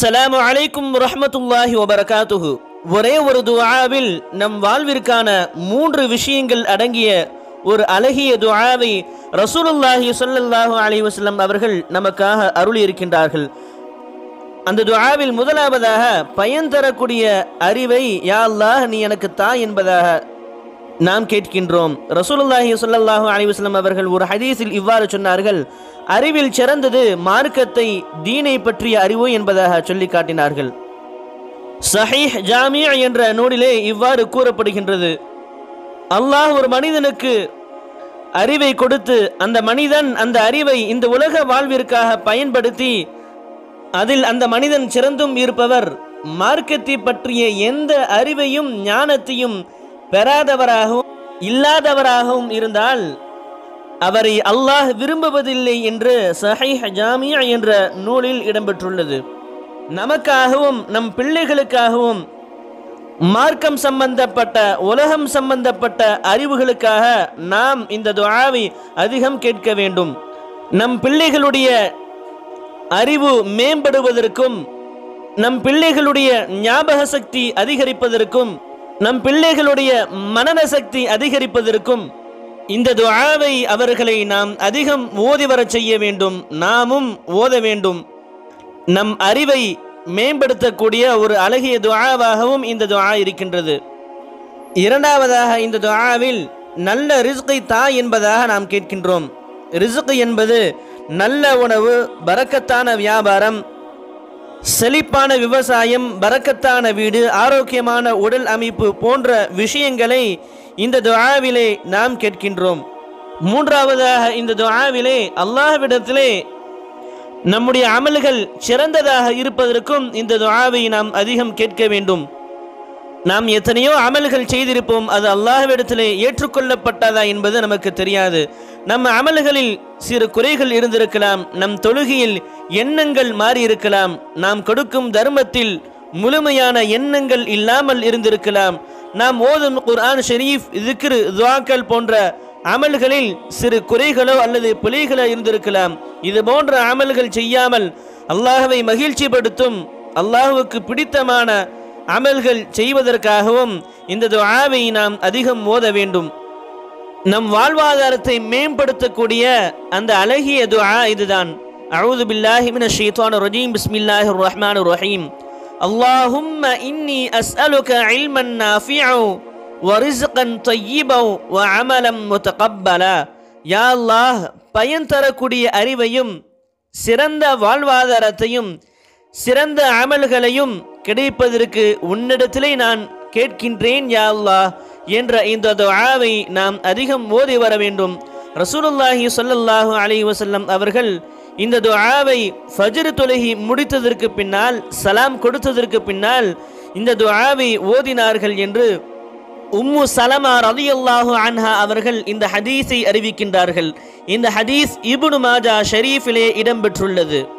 அஸ்ஸலாமு அலைக்கும் ரஹ்மத்துல்லாஹி வபரகாத்துஹு ஒரே ஒரு துஆவில் நம் வாழ்விற்கான மூன்று விஷயங்கள் அடங்கிய ஒரு அழகிய துஆவை ரசூலுல்லாஹி ஸல்லல்லாஹு அலைஹி வஸல்லம் அவர்கள் நமக்காக அருளி இருக்கின்றார்கள் அந்த துஆவில் முதலாவதாக பயன் தரக்கூடிய அறிவை யா அல்லாஹ் நீ எனக்கு தா என்பதாக நாம் கேட்கின்றோம் ரசூலுல்லாஹி ஸல்லல்லாஹு அலைஹி வஸல்லம் அவர்கள் ஒரு ஹதீஸில் இவ்வாறு சொன்னார்கள் அறிவில் சிறந்தது மார்க்கத்தை தீனை பற்றிய அறிவு என்பதாக சொல்லி காட்டினார்கள் சஹீஹ் ஜாமியா என்ற நூலிலே இவ்வாறு கூறப்படுகின்றது அல்லாஹ் ஒரு மனிதனுக்கு அறிவை கொடுத்து அந்த மனிதன் அந்த அறிவை இந்த உலக வாழ்விற்காக பயன்படுத்தி அதில் அந்த மனிதன் சிறந்தும் இருப்பவர் மார்க்கத்தை பற்றிய எந்த அறிவையும் ஞானத்தையும் பெறாதவராகவும் இல்லாதவராகவும் இருந்தால் அவரை அல்லாஹ் விரும்புவதில்லை என்று சஹீஹ் ஜாமியா என்ற நூலில் இடம்பெற்றுள்ளது நமக்காகவும் நம் பிள்ளைகளுக்காகவும் மார்க்கம் சம்பந்தப்பட்ட உலகம் சம்பந்தப்பட்ட அறிவுகளுக்காக நாம் இந்த துஆவை அதிகம் கேட்க வேண்டும் நம் பிள்ளைகளுடைய அறிவு மேம்படுவதற்கும் நம் பிள்ளைகளுடைய ஞாபக சக்தி அதிகரிப்பதற்கும் நம் பிள்ளைகளுடைய மனன சக்தி அதிகரிப்பதற்கும் இந்த துஆவை அவர்களை நாம் அதிகம் ஓதி வரச் செய்ய வேண்டும் நாமும் ஓத வேண்டும் நம் அறிவை மேம்படுத்தக்கூடிய ஒரு அழகிய துஆவாகவும் இந்த துஆ இருக்கின்றது இரண்டாவதாக இந்த துஆவில் நல்ல ரிஸ்கை தா என்பதாக நாம் கேட்கின்றோம் ரிஸ்க் என்பது நல்ல உணவு பரக்கத்தான வியாபாரம் செழிப்பான விவசாயம் பரக்கத்தான வீடு ஆரோக்கியமான உடல் அமைப்பு போன்ற விஷயங்களை இந்த துஆவிலே நாம் கேட்கின்றோம் மூன்றாவதாக இந்த துஆவிலே அல்லாஹ்விடத்திலே நம்முடைய அமல்கள் சிறந்ததாக இருப்பதற்கும் இந்த துஆவை நாம் அதிகம் கேட்க வேண்டும் நாம் எத்தனையோ அமல்கள் செய்திருப்போம் அது அல்லாஹ்விடத்திலே ஏற்றுக்கொள்ளப்பட்டதா என்பது நமக்கு தெரியாது நம்ம அமல்களில் சிறு குறைகள் இருந்திருக்கலாம் நம் தொழுகையில் எண்ணங்கள் மாறி இருக்கலாம் நாம் கொடுக்கும் தர்மத்தில் முழுமையான எண்ணங்கள் இல்லாமல் இருந்திருக்கலாம் நாம் ஓதும் குர்ஆன் ஷெரீஃப் திக்ரு துவாக்கள் போன்ற அமல்களில் சிறு குறைகளோ அல்லது பிழைகளோ இருந்திருக்கலாம் இது போன்ற அமல்கள் செய்யாமல் அல்லாஹ்வை மகிழ்ச்சிப்படுத்தும் அல்லாஹுவுக்கு பிடித்தமான அமல்கள் செய்வதற்காகவும் இந்த துஆவை நாம் அதிகம் ஓத வேண்டும் நம் வாழ்வாதாரத்தை மேம்படுத்தக்கூடிய அந்த அழகிய துஆ இதுதான் அவுது பில்லாஹி மினஷ் ஷைத்தானிர் ரஜீம் பிஸ்மில்லாஹிர் ரஹ்மானிர் ரஹீம் اللهم إني أسألك علما نافعا ورزقا طيبا وعملا متقبلا யா அல்லாஹ் பயன் தரக்கூடிய அறிவையும் சிறந்த வாழ்வாதாரத்தையும் சிறந்த அமல்களையும் கிடைப்பதற்கு உன்னிடத்திலே நான் கேட்கின்றேன் யா அல்லாஹ் என்ற இந்த துஆவை நாம் அதிகம் ஓதி வர வேண்டும் ரசூலுல்லாஹி ஸல்லல்லாஹு அலைஹி வஸல்லம் அவர்கள் இந்த துஆவை ஃபஜ்ர் தொழுகி முடித்ததற்கு பின்னால் சலாம் கொடுத்ததற்கு பின்னால் இந்த துஆவை ஓதினார்கள் என்று உம்மு சலமா ரலியல்லாஹு அன்ஹா அவர்கள் இந்த ஹதீஸை அறிவிக்கின்றார்கள் இந்த ஹதீஸ் இப்னு மாஜா ஷரீஃபிலே இடம்பெற்றுள்ளது